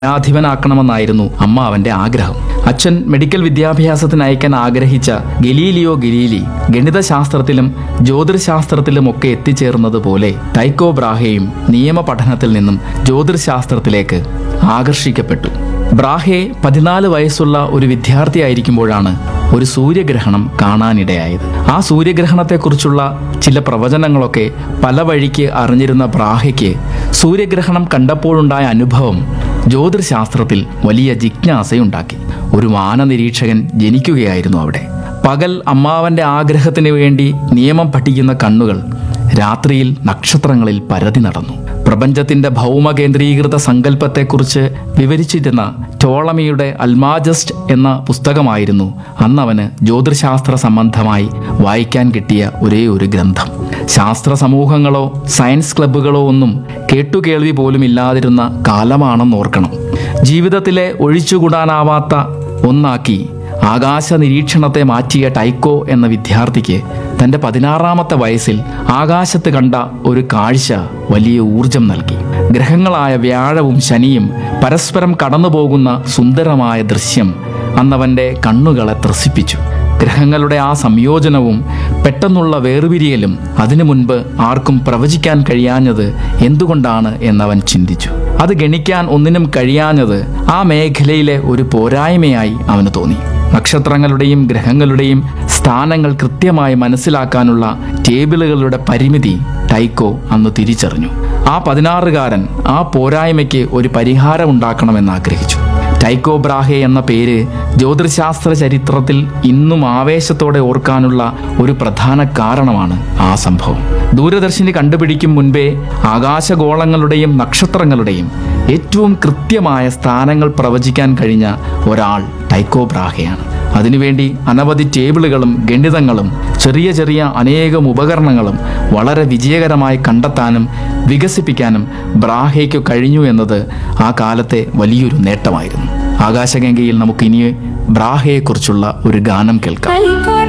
ാധിപനാക്കണമെന്നായിരുന്നു അമ്മ അവന്റെ ആഗ്രഹം അച്ഛൻ മെഡിക്കൽ വിദ്യാഭ്യാസത്തിന് അയക്കാൻ ആഗ്രഹിച്ച ഗലീലിയോ ഗലീലി ഗണിതശാസ്ത്രത്തിലും ജ്യോതിർശാസ്ത്രത്തിലും ഒക്കെ എത്തിച്ചേർന്നത് പോലെ ടൈക്കോ ബ്രാഹയും നിയമ പഠനത്തിൽ നിന്നും ജ്യോതിർശാസ്ത്രത്തിലേക്ക് ആകർഷിക്കപ്പെട്ടു ബ്രാഹെ പതിനാല് വയസ്സുള്ള ഒരു വിദ്യാർത്ഥിയായിരിക്കുമ്പോഴാണ് ഒരു സൂര്യഗ്രഹണം കാണാനിടയായത് ആ സൂര്യഗ്രഹണത്തെക്കുറിച്ചുള്ള ചില പ്രവചനങ്ങളൊക്കെ പല വഴിക്ക് അറിഞ്ഞിരുന്ന ബ്രാഹയ്ക്ക് സൂര്യഗ്രഹണം കണ്ടപ്പോഴുണ്ടായ അനുഭവം ജ്യോതിർശാസ്ത്രത്തിൽ വലിയ ജിജ്ഞാസയുണ്ടാക്കി ഒരു വാനനിരീക്ഷകൻ ജനിക്കുകയായിരുന്നു അവിടെ പകൽ അമ്മാവന്റെ ആഗ്രഹത്തിന് വേണ്ടി നിയമം പഠിക്കുന്ന കണ്ണുകൾ രാത്രിയിൽ നക്ഷത്രങ്ങളിൽ പരതി നടന്നു പ്രപഞ്ചത്തിന്റെ ഭൗമ കേന്ദ്രീകൃത സങ്കല്പത്തെക്കുറിച്ച് വിവരിച്ചിരുന്ന ടോളമിയുടെ അൽമാജസ്റ്റ് എന്ന പുസ്തകമായിരുന്നു അന്നവന് ജ്യോതിർശാസ്ത്ര സംബന്ധമായി വായിക്കാൻ കിട്ടിയ ഒരേ ഒരു ഗ്രന്ഥം ശാസ്ത്ര സമൂഹങ്ങളോ സയൻസ് ക്ലബ്ബുകളോ ഒന്നും കേട്ടുകേൾവി പോലും ഇല്ലാതിരുന്ന കാലമാണെന്ന് ഓർക്കണം ജീവിതത്തിലെ ഒഴിച്ചുകൂടാനാവാത്ത ഒന്നാക്കി ആകാശ നിരീക്ഷണത്തെ മാറ്റിയ ടൈക്കോ എന്ന വിദ്യാർത്ഥിക്ക് തന്റെ പതിനാറാമത്തെ വയസ്സിൽ ആകാശത്ത് കണ്ട ഒരു കാഴ്ച വലിയ ഊർജം നൽകി ഗ്രഹങ്ങളായ വ്യാഴവും ശനിയും പരസ്പരം കടന്നുപോകുന്ന സുന്ദരമായ ദൃശ്യം അന്നവന്റെ കണ്ണുകളെ ത്രസിപ്പിച്ചു ഗ്രഹങ്ങളുടെ ആ സംയോജനവും പെട്ടെന്നുള്ള വേർപിരിയലും അതിനു മുൻപ് ആർക്കും പ്രവചിക്കാൻ കഴിയാഞ്ഞത് എന്തുകൊണ്ടാണ് എന്നവൻ ചിന്തിച്ചു അത് ഗണിക്കാൻ ഒന്നിനും കഴിയാഞ്ഞത് ആ മേഖലയിലെ ഒരു പോരായ്മയായി അവന് തോന്നി നക്ഷത്രങ്ങളുടെയും ഗ്രഹങ്ങളുടെയും സ്ഥാനങ്ങൾ കൃത്യമായി മനസ്സിലാക്കാനുള്ള ടേബിളുകളുടെ പരിമിതി ടൈക്കോ അന്ന് തിരിച്ചറിഞ്ഞു ആ പതിനാറുകാരൻ ആ പോരായ്മയ്ക്ക് ഒരു പരിഹാരം ഉണ്ടാക്കണമെന്ന് ആഗ്രഹിച്ചു ടൈക്കോ ബ്രാഹെ എന്ന പേര് ജ്യോതിർശാസ്ത്ര ചരിത്രത്തിൽ ഇന്നും ആവേശത്തോടെ ഓർക്കാനുള്ള ഒരു പ്രധാന കാരണമാണ് ആ സംഭവം ദൂരദർശിനി കണ്ടുപിടിക്കും മുൻപേ ആകാശഗോളങ്ങളുടെയും നക്ഷത്രങ്ങളുടെയും ഏറ്റവും കൃത്യമായ സ്ഥാനങ്ങൾ പ്രവചിക്കാൻ കഴിഞ്ഞ ഒരാൾ ടൈക്കോ ബ്രാഹയാണ് അതിനുവേണ്ടി അനവധി ടേബിളുകളും ഗണിതങ്ങളും ചെറിയ ചെറിയ അനേകം ഉപകരണങ്ങളും വളരെ വിജയകരമായി കണ്ടെത്താനും വികസിപ്പിക്കാനും ബ്രാഹയ്ക്ക് കഴിഞ്ഞു എന്നത് ആ കാലത്തെ വലിയൊരു നേട്ടമായിരുന്നു ആകാശഗംഗയിൽ നമുക്ക് ഇനി ബ്രാഹയെക്കുറിച്ചുള്ള ഒരു ഗാനം കേൾക്കാം കൽപ്പന